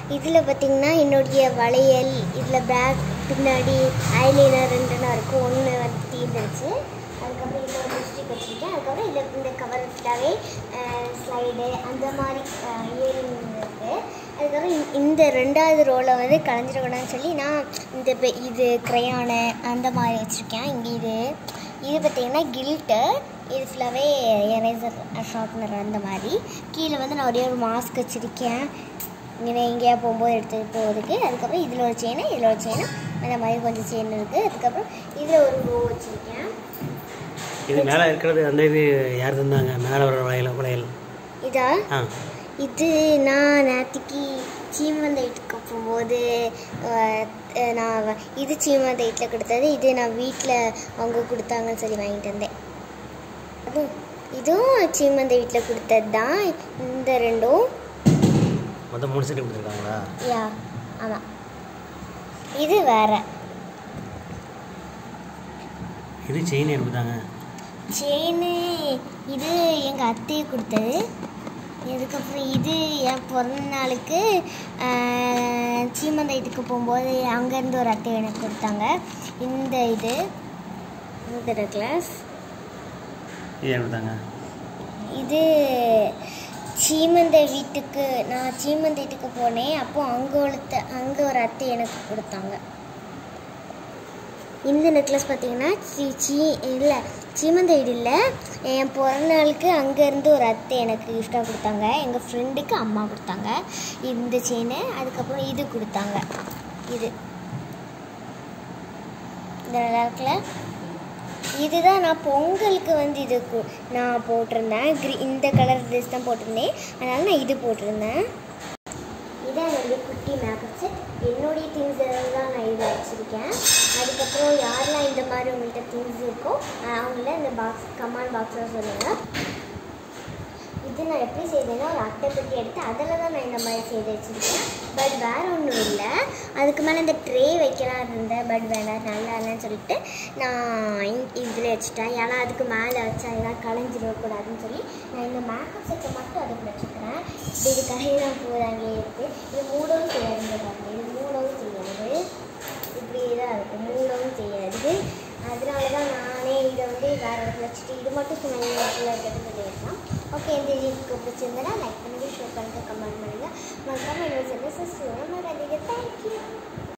இதில் பார்த்தீங்கன்னா என்னுடைய வளையல் இதில் பேக் பின்னாடி ஐலைனர் ரெண்டுனா இருக்கும் ஒன்று வந்து தீர்ந்துருச்சு அதுக்கப்புறம் இதில் ஒரு லிப்ஸ்டிக் வச்சுருக்கேன் அதுக்கப்புறம் இதில் இந்த கவர் ஃபுல்லாகவே ஸ்லைடு அந்த மாதிரி இயரிங் இருக்குது அதுக்கப்புறம் இந்த- இந்த ரெண்டாவது ரோலை வந்து கலைஞ்சிடக்கூடாதுன்னு சொல்லி நான் இந்த பெ- இது க்ரையானு அந்த மாதிரி வச்சுருக்கேன் இங்கே இது இது பார்த்தீங்கன்னா கில்ட்டு இது ஃபுல்லாகவே எரேசர் ஷார்ப்னர் அந்த மாதிரி கீழே வந்து நான் ஒரே ஒரு மாஸ்க் வச்சுருக்கேன் இங்கே எங்கேயா போகும்போது எடுத்துகிட்டு போகிறதுக்கு அதுக்கப்புறம் இதில் ஒரு செயின் இதில் ஒரு செயின் அந்த மாதிரி கொஞ்சம் செயின் இருக்குது அதுக்கப்புறம் இதில் ஒரு ரோ வச்சுருக்கேன் இது மேலே இருக்கிறது அந்த இது யார் தந்தாங்க மேலே வர வளையல் வளையல் இதா ஆ இது நான் நேற்றுக்கு சீமந்தைட்டுக்கு போகும்போது அஹ், அஹ், நான் வ- இது சீமந்தைட்டில் கொடுத்தது இது நான் வீட்டில் அவங்க கொடுத்தாங்கன்னு சொல்லி வாங்கிட்டு வந்தேன் அதுவும் இதுவும் சீமந்தை வீட்டில் கொடுத்தது தான் இந்த ரெண்டும் மொத்தம் மூணு செட்டு கொடுத்துருக்காங்களா யா ஆமாம் இது வேற இது செயின் எடுத்தாங்க செயின் இது எங்கள் அத்தையை கொடுத்தது இதுக்கப்புறம் இது என் பிறந்த நாளுக்கு ஆஹ், சீமந்தைட்டுக்கு போகும்போது அங்கேருந்து ஒரு அத்தை எனக்கு கொடுத்தாங்க இந்த இது இந்த நெக்லஸ் இது எடுத்தாங்க இது சீமந்தை வீட்டுக்கு நான் சீமந்தை வீட்டுக்கு போனேன் அப்போ அங்கே ஒருத்த அங்கே ஒரு அத்தை எனக்கு கொடுத்தாங்க இந்த நெக்லஸ் பார்த்தீங்கன்னா சி சீ இல்லை சீமந்தை வீடு இல்லை என் பிறந்த நாளுக்கு அங்கேருந்து ஒரு அத்தை எனக்கு கிஃப்டாக கொடுத்தாங்க எங்கள் ஃப்ரெண்டுக்கு அம்மா கொடுத்தாங்க இந்த செயின் அதுக்கப்புறம் இது கொடுத்தாங்க இது இந்த நல்லா இருக்குல்ல இதுதான் நான் பொங்கலுக்கு வந்து இது கு- நான் போட்டிருந்தேன் க்ரீ இந்த கலர் ட்ரெஸ் தான் போட்டிருந்தேன் அதனால் நான் இது போட்டிருந்தேன் இதான் என்னுடைய குட்டி மேக்கப் செட் என்னுடைய திங்ஸ் தான் நான் இதில் வச்சுருக்கேன் அதுக்கப்புறம் யாரெல்லாம் இந்த மாதிரி உங்கள்கிட்ட திங்ஸ் இருக்கோ அஹ் அவங்கள இந்த பாக்ஸ் கமாண்ட் பாக்ஸில் சொல்லுங்கள் இது நான் எப்படி செய்தேன்னா ஒரு அட்டை பெட்டி எடுத்து அதில் தான் நான் இந்த மாதிரி செய்து வச்சுருக்கேன் பட் வேறு ஒன்றும் இல்லை அதுக்கு மேலே இந்த ட்ரே வைக்கலாம் இருந்தேன் பட் வேணாம் நல்லா இல்லைன்னு சொல்லிட்டு நான் இதில் வச்சுட்டேன் ஏன்னா அதுக்கு மேலே வச்சா எல்லாம் களைஞ்சிடக்கூடாதுன்னு சொல்லி நான் இந்த மேக்கப் செட்டை மட்டும் அதுக்கு வச்சுக்கிறேன் இது கரையெல்லாம் போதாங்க இருக்குது இது மூடவும் செய்யாது இங்க பாருங்க இது மூடவும் செய்யாது இப்படி தான் இருக்கும் மூடவும் செய்யாது அதனால தான் நானே இதை வந்து வேறு இடத்துல வச்சுட்டு இது மட்டும் சும்மா இந்த இடத்துல இருக்கிறது சொல்லியிருக்கேன் ஓகே இந்த வீடியோக்கு பிடிச்சிருந்தா லைக் பண்ணுங்கள் ஷேர் பண்ணுங்கள் கமெண்ட் பண்ணுங்கள் மறக்காமல் என்ன சொல்லுங்கள் சிஸ்டர் தேங்க்யூ